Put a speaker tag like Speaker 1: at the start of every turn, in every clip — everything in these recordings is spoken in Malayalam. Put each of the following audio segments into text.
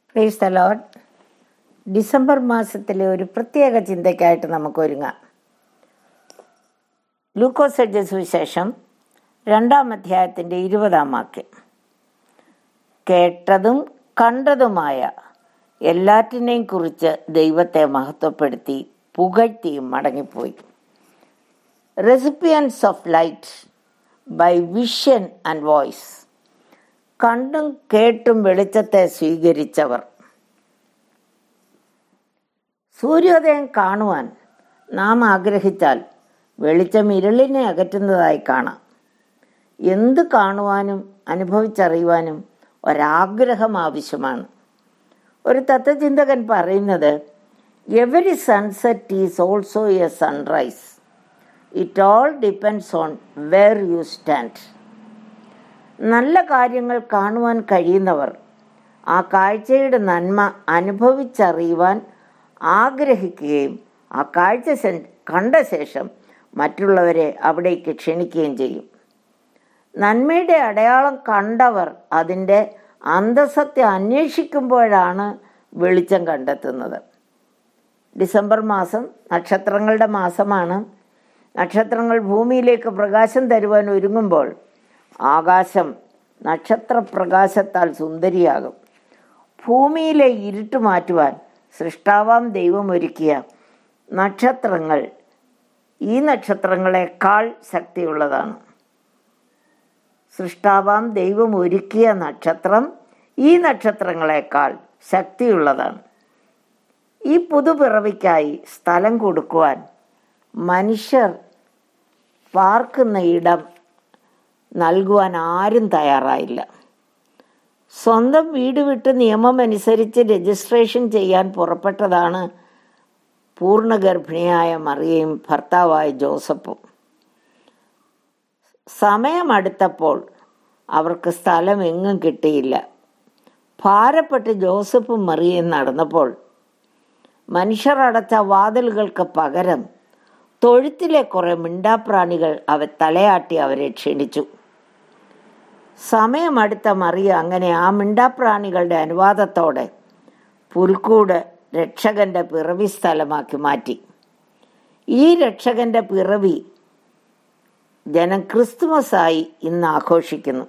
Speaker 1: പ്രൈസ് ദ ലോഡ് ഡിസംബർ മാസത്തിലെ ഒരു പ്രത്യേക ചിന്തയ്ക്കായിട്ട് നമുക്ക് ഒരുങ്ങാം ലൂക്കോസ് എഴുതിയ സുവിശേഷം രണ്ടാം അധ്യായത്തിൻ്റെ ഇരുപതാം വാക്യം കേട്ടതും കണ്ടതുമായ എല്ലാറ്റിനെയും കുറിച്ച് ദൈവത്തെ മഹത്വപ്പെടുത്തി പുകഴ്ത്തിയും മടങ്ങിപ്പോയി recipients of light by vision and voice കണ്ടും കേട്ടും വെളിച്ചത്തെ സ്വീകരിച്ചവർ സൂര്യോദയം കാണുവാൻ നാം ആഗ്രഹിച്ചാൽ വെളിച്ചം ഇരുളിനെ അകറ്റുന്നതായി കാണാം എന്ത് കാണുവാനും അനുഭവിച്ചറിയുവാനും ഒരാഗ്രഹം ആവശ്യമാണ് ഒരു തത്വചിന്തകൻ പറയുന്നത് every sunset is also a sunrise it all depends on where you stand നല്ല കാര്യങ്ങൾ കാണുവാൻ കഴിയുന്നവർ ആ കാഴ്ചയുടെ നന്മ അനുഭവിച്ചറിയുവാൻ ആഗ്രഹിക്കുകയും ആ കാഴ്ച സെ- കണ്ട ശേഷം മറ്റുള്ളവരെ അവിടേക്ക് ക്ഷണിക്കുകയും ചെയ്യും നന്മയുടെ അടയാളം കണ്ടവർ അതിൻ്റെ അന്തസത്യം അന്വേഷിക്കുമ്പോഴാണ് വെളിച്ചം കണ്ടെത്തുന്നത് ഡിസംബർ മാസം നക്ഷത്രങ്ങളുടെ മാസമാണ് നക്ഷത്രങ്ങൾ ഭൂമിയിലേക്ക് പ്രകാശം തരുവാൻ ഒരുങ്ങുമ്പോൾ ആകാശം നക്ഷത്രപ്രകാശത്താൽ സുന്ദരിയാകും ഭൂമിയിലെ ഇരുട്ട് മാറ്റുവാൻ സൃഷ്ടാവാം ദൈവം ഒരുക്കിയ നക്ഷത്രങ്ങൾ ഈ നക്ഷത്രങ്ങളെക്കാൾ ശക്തിയുള്ളതാണ് സൃഷ്ടാവാം ദൈവം ഒരുക്കിയ നക്ഷത്രം ഈ നക്ഷത്രങ്ങളെക്കാൾ ശക്തിയുള്ളതാണ് ഈ പുതുപിറവിക്കായി സ്ഥലം കൊടുക്കുവാൻ മനുഷ്യർ പാർക്കുന്ന ഇടം നൽകുവാൻ ആരും തയ്യാറായില്ല സ്വന്തം വീട് വിട്ട് നിയമം അനുസരിച്ച് രജിസ്ട്രേഷൻ ചെയ്യാൻ പുറപ്പെട്ടതാണ് പൂർണ്ണഗർഭിണിയായ മറിയയും ഭർത്താവായ ജോസഫും സമയമടുത്തപ്പോൾ അവർക്ക് സ്ഥലം എങ്ങും കിട്ടിയില്ല ഭാരപ്പെട്ട് ജോസഫും മറിയയും നടന്നപ്പോൾ മനുഷ്യർ അടച്ച വാതിലുകൾക്ക് പകരം തൊഴുത്തിലെ കുറെ മിണ്ടാപ്രാണികൾ അവ തലയാട്ടി അവരെ ക്ഷണിച്ചു സമയമടുത്ത മറിയ അങ്ങനെ ആ മിണ്ടാപ്രാണികളുടെ അനുവാദത്തോടെ പുൽക്കൂട് രക്ഷകന്റെ പിറവി സ്ഥലമാക്കി മാറ്റി ഈ രക്ഷകന്റെ പിറവി ജനം ക്രിസ്തുമസായി ഇന്ന് ആഘോഷിക്കുന്നു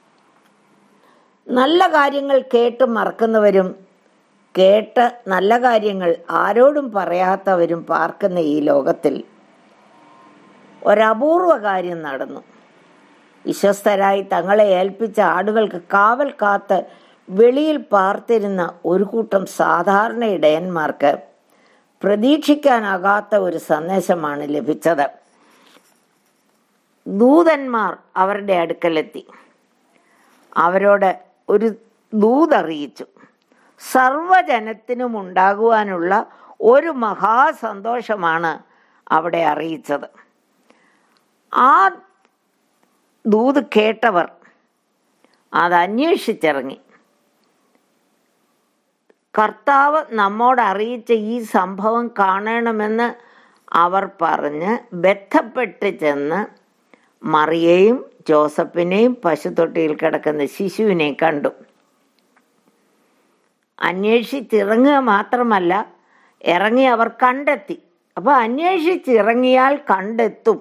Speaker 1: നല്ല കാര്യങ്ങൾ കേട്ട് മറക്കുന്നവരും കേട്ട് നല്ല കാര്യങ്ങൾ ആരോടും പറയാത്തവരും പാർക്കുന്ന ഈ ലോകത്തിൽ ഒരപൂർവ കാര്യം നടന്നു വിശ്വസ്തരായി തങ്ങളെ ഏൽപ്പിച്ച ആടുകൾക്ക് കാവൽ കാത്ത് വെളിയിൽ പാർത്തിരുന്ന ഒരു കൂട്ടം സാധാരണ ഇടയന്മാർക്ക് പ്രതീക്ഷിക്കാനാകാത്ത ഒരു സന്ദേശമാണ് ലഭിച്ചത് ദൂതന്മാർ അവരുടെ അടുക്കലെത്തി അവരോട് ഒരു ദൂതറിയിച്ചു സർവജനത്തിനും ഉണ്ടാകുവാനുള്ള ഒരു മഹാസന്തോഷമാണ് അവിടെ അറിയിച്ചത് ആ ദൂത് കേട്ടവർ അത് അന്വേഷിച്ചിറങ്ങി കർത്താവ് നമ്മോട് അറിയിച്ച ഈ സംഭവം കാണണമെന്ന് അവർ പറഞ്ഞ് ബന്ധപ്പെട്ട് ചെന്ന് മറിയയും ജോസഫിനെയും പശുത്തൊട്ടിയിൽ കിടക്കുന്ന ശിശുവിനെയും കണ്ടു അന്വേഷിച്ചിറങ്ങുക മാത്രമല്ല ഇറങ്ങി അവർ കണ്ടെത്തി അപ്പോൾ അന്വേഷിച്ചിറങ്ങിയാൽ കണ്ടെത്തും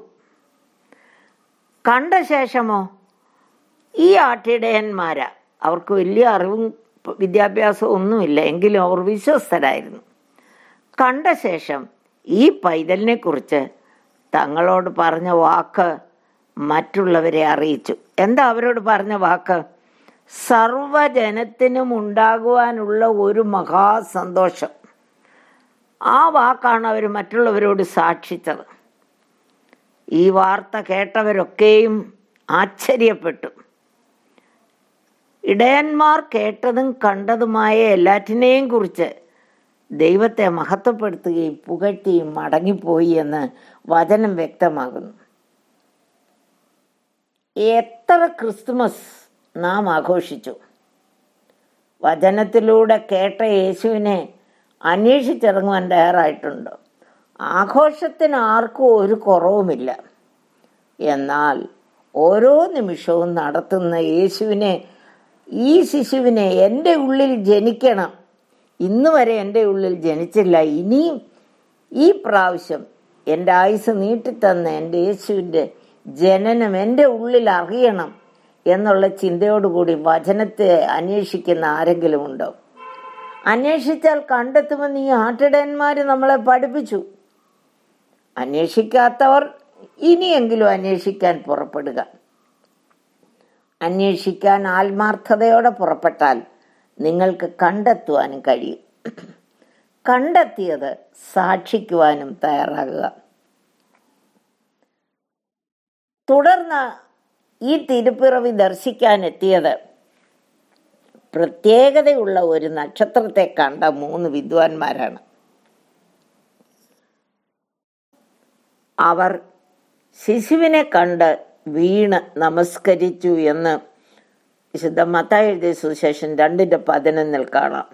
Speaker 1: കണ്ട ശേഷമോ ഈ ആട്ടിടയന്മാരാ അവർക്ക് വലിയ അറിവും വിദ്യാഭ്യാസവും ഒന്നുമില്ല എങ്കിലും അവർ വിശ്വസ്തരായിരുന്നു കണ്ട ശേഷം ഈ പൈതലിനെ കുറിച്ച് തങ്ങളോട് പറഞ്ഞ വാക്ക് മറ്റുള്ളവരെ അറിയിച്ചു എന്താ അവരോട് പറഞ്ഞ വാക്ക് സർവജനത്തിനും ഉണ്ടാകുവാനുള്ള ഒരു മഹാസന്തോഷം ആ വാക്കാണ് അവർ മറ്റുള്ളവരോട് സാക്ഷിച്ചത് ഈ വാർത്ത കേട്ടവരൊക്കെയും ആശ്ചര്യപ്പെട്ടു ഇടയന്മാർ കേട്ടതും കണ്ടതുമായ എല്ലാറ്റിനെയും കുറിച്ച് ദൈവത്തെ മഹത്വപ്പെടുത്തുകയും പുകഴ്ത്തിയും മടങ്ങിപ്പോയി എന്ന് വചനം വ്യക്തമാകുന്നു എത്ര ക്രിസ്തുമസ് നാം ആഘോഷിച്ചു വചനത്തിലൂടെ കേട്ട യേശുവിനെ അന്വേഷിച്ചിറങ്ങുവാൻ തയ്യാറായിട്ടുണ്ടോ ആഘോഷത്തിന് ആർക്കും ഒരു കുറവുമില്ല എന്നാൽ ഓരോ നിമിഷവും നടത്തുന്ന യേശുവിനെ ഈ ശിശുവിനെ എൻ്റെ ഉള്ളിൽ ജനിക്കണം ഇന്ന് വരെ എൻ്റെ ഉള്ളിൽ ജനിച്ചില്ല ഇനിയും ഈ പ്രാവശ്യം എൻ്റെ ആയുസ് നീട്ടിത്തന്ന എൻ്റെ യേശുവിൻ്റെ ജനനം എൻ്റെ ഉള്ളിൽ അറിയണം എന്നുള്ള ചിന്തയോടുകൂടി വചനത്തെ അന്വേഷിക്കുന്ന ആരെങ്കിലും ഉണ്ടോ അന്വേഷിച്ചാൽ കണ്ടെത്തുമെന്ന് ഈ ആട്ടിടയന്മാർ നമ്മളെ പഠിപ്പിച്ചു അന്വേഷിക്കാത്തവർ ഇനിയെങ്കിലും അന്വേഷിക്കാൻ പുറപ്പെടുക അന്വേഷിക്കാൻ ആത്മാർത്ഥതയോടെ പുറപ്പെട്ടാൽ നിങ്ങൾക്ക് കണ്ടെത്തുവാനും കഴിയും കണ്ടെത്തിയത് സാക്ഷിക്കുവാനും തയ്യാറാകുക തുടർന്ന് ഈ തിരുപ്പിറവി ദർശിക്കാൻ എത്തിയത് പ്രത്യേകതയുള്ള ഒരു നക്ഷത്രത്തെ കണ്ട മൂന്ന് വിദ്വാൻമാരാണ് അവർ ശിശുവിനെ കണ്ട് വീണ് നമസ്കരിച്ചു എന്ന് വിശുദ്ധ മത്തായി എഴുതിയ സുശേഷൻ രണ്ടിന്റെ പതിനൊന്നിൽ കാണാം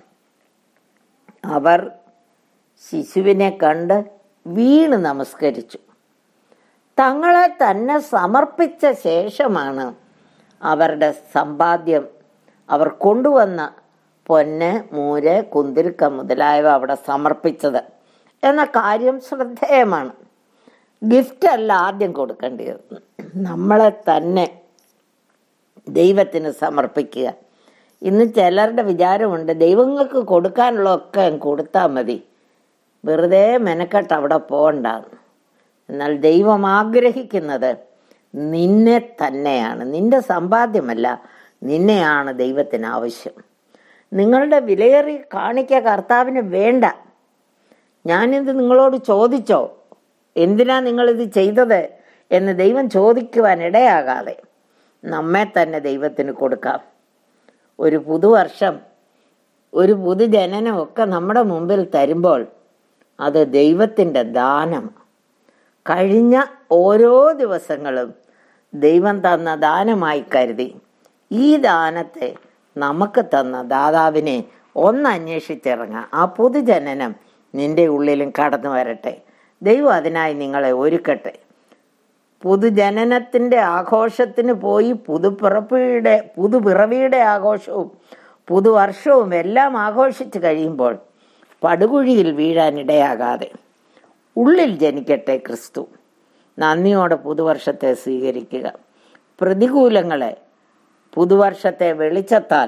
Speaker 1: അവർ ശിശുവിനെ കണ്ട് വീണ് നമസ്കരിച്ചു തങ്ങളെ തന്നെ സമർപ്പിച്ച ശേഷമാണ് അവരുടെ സമ്പാദ്യം അവർ കൊണ്ടുവന്ന പൊന്ന് മൂര് കുന്തിരിക്ക മുതലായവ അവിടെ സമർപ്പിച്ചത് എന്ന കാര്യം ശ്രദ്ധേയമാണ് ഗിഫ്റ്റ് അല്ല ആദ്യം കൊടുക്കേണ്ടത് നമ്മളെ തന്നെ ദൈവത്തിന് സമർപ്പിക്കുക ഇന്ന് ചിലരുടെ വിചാരമുണ്ട് ദൈവങ്ങൾക്ക് കൊടുക്കാനുള്ളതൊക്കെ കൊടുത്താൽ മതി വെറുതെ മെനക്കെട്ട് അവിടെ പോകണ്ടെന്ന് എന്നാൽ ദൈവം ആഗ്രഹിക്കുന്നത് നിന്നെ തന്നെയാണ് നിന്റെ സമ്പാദ്യമല്ല നിന്നെയാണ് ദൈവത്തിന് ആവശ്യം നിങ്ങളുടെ വിലയേറി കാണിക്ക കർത്താവിന് വേണ്ട ഞാനിത് നിങ്ങളോട് ചോദിച്ചോ എന്തിനാ നിങ്ങളിത് ചെയ്തത് എന്ന് ദൈവം ചോദിക്കുവാൻ ഇടയാകാതെ നമ്മെ തന്നെ ദൈവത്തിന് കൊടുക്കാം ഒരു പുതുവർഷം ഒരു പുതുജനനം ഒക്കെ നമ്മുടെ മുമ്പിൽ തരുമ്പോൾ അത് ദൈവത്തിൻ്റെ ദാനം കഴിഞ്ഞ ഓരോ ദിവസങ്ങളും ദൈവം തന്ന ദാനമായി കരുതി ഈ ദാനത്തെ നമുക്ക് തന്ന ദാതാവിനെ ഒന്ന് അന്വേഷിച്ചിറങ്ങാം ആ പുതുജനനം നിന്റെ ഉള്ളിലും കടന്നു വരട്ടെ ദൈവം അതിനായി നിങ്ങളെ ഒരുക്കട്ടെ പുതുജനനത്തിന്റെ ആഘോഷത്തിന് പോയി പുതുപ്പിറപ്പിയുടെ പുതുപിറവിയുടെ ആഘോഷവും പുതുവർഷവും എല്ലാം ആഘോഷിച്ച് കഴിയുമ്പോൾ പടുകുഴിയിൽ വീഴാനിടയാകാതെ ഉള്ളിൽ ജനിക്കട്ടെ ക്രിസ്തു നന്ദിയോടെ പുതുവർഷത്തെ സ്വീകരിക്കുക പ്രതികൂലങ്ങളെ പുതുവർഷത്തെ വെളിച്ചത്താൽ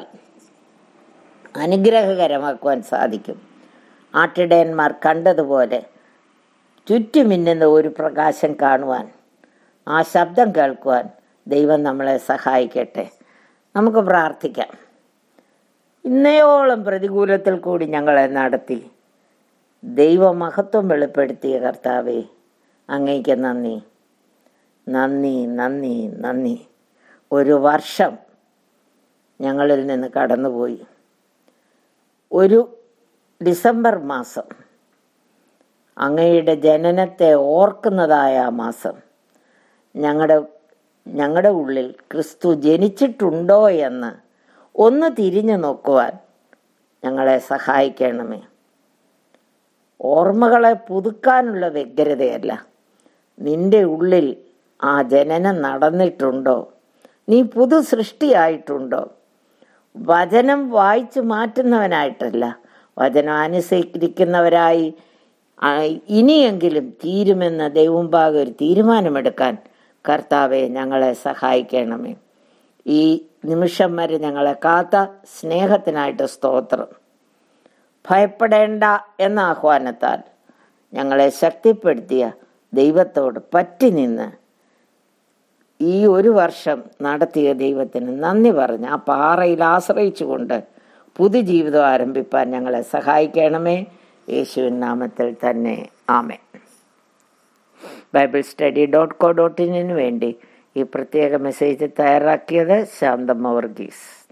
Speaker 1: അനുഗ്രഹകരമാക്കുവാൻ സാധിക്കും ആട്ടിടയന്മാർ കണ്ടതുപോലെ ചുറ്റുമിന്നുന്ന ഒരു പ്രകാശം കാണുവാൻ ആ ശബ്ദം കേൾക്കുവാൻ ദൈവം നമ്മളെ സഹായിക്കട്ടെ നമുക്ക് പ്രാർത്ഥിക്കാം ഇന്നയോളം പ്രതികൂലത്തിൽ കൂടി ഞങ്ങളെ നടത്തി ദൈവമഹത്വം വെളിപ്പെടുത്തിയ കർത്താവേ അങ്ങേക്ക് നന്ദി നന്ദി നന്ദി നന്ദി ഒരു വർഷം ഞങ്ങളിൽ നിന്ന് കടന്നുപോയി ഒരു ഡിസംബർ മാസം അങ്ങയുടെ ജനനത്തെ ഓർക്കുന്നതായ ആ മാസം ഞങ്ങളുടെ ഞങ്ങളുടെ ഉള്ളിൽ ക്രിസ്തു ജനിച്ചിട്ടുണ്ടോ എന്ന് ഒന്ന് തിരിഞ്ഞു നോക്കുവാൻ ഞങ്ങളെ സഹായിക്കണമേ ഓർമ്മകളെ പുതുക്കാനുള്ള വ്യഗ്രതയല്ല നിന്റെ ഉള്ളിൽ ആ ജനനം നടന്നിട്ടുണ്ടോ നീ പുതു സൃഷ്ടിയായിട്ടുണ്ടോ വചനം വായിച്ചു മാറ്റുന്നവനായിട്ടല്ല വചനം അനുസരിക്കുന്നവരായി ആ, ഇനിയെങ്കിലും തീരുമെന്ന ദൈവമുമ്പാകെ ഒരു തീരുമാനമെടുക്കാൻ കർത്താവെ ഞങ്ങളെ സഹായിക്കണമേ ഈ നിമിഷം വരെ ഞങ്ങളെ കാത്ത സ്നേഹത്തിനായിട്ട് സ്തോത്രം ഭയപ്പെടേണ്ട എന്ന ആഹ്വാനത്താൽ ഞങ്ങളെ ശക്തിപ്പെടുത്തിയ ദൈവത്തോട് പറ്റി നിന്ന് ഈ ഒരു വർഷം നടത്തിയ ദൈവത്തിന് നന്ദി പറഞ്ഞ് ആ പാറയിൽ ആശ്രയിച്ചുകൊണ്ട് പുതുജീവിതം ആരംഭിപ്പാൻ ഞങ്ങളെ സഹായിക്കണമേ യേശുവിൻ നാമത്തിൽ തന്നെ ആമേ bible study dot co dot ഇന്നിന് വേണ്ടി ഈ പ്രത്യേക മെസ്സേജ് തയ്യാറാക്കിയത് ശാന്തമ്മ വർഗീസ്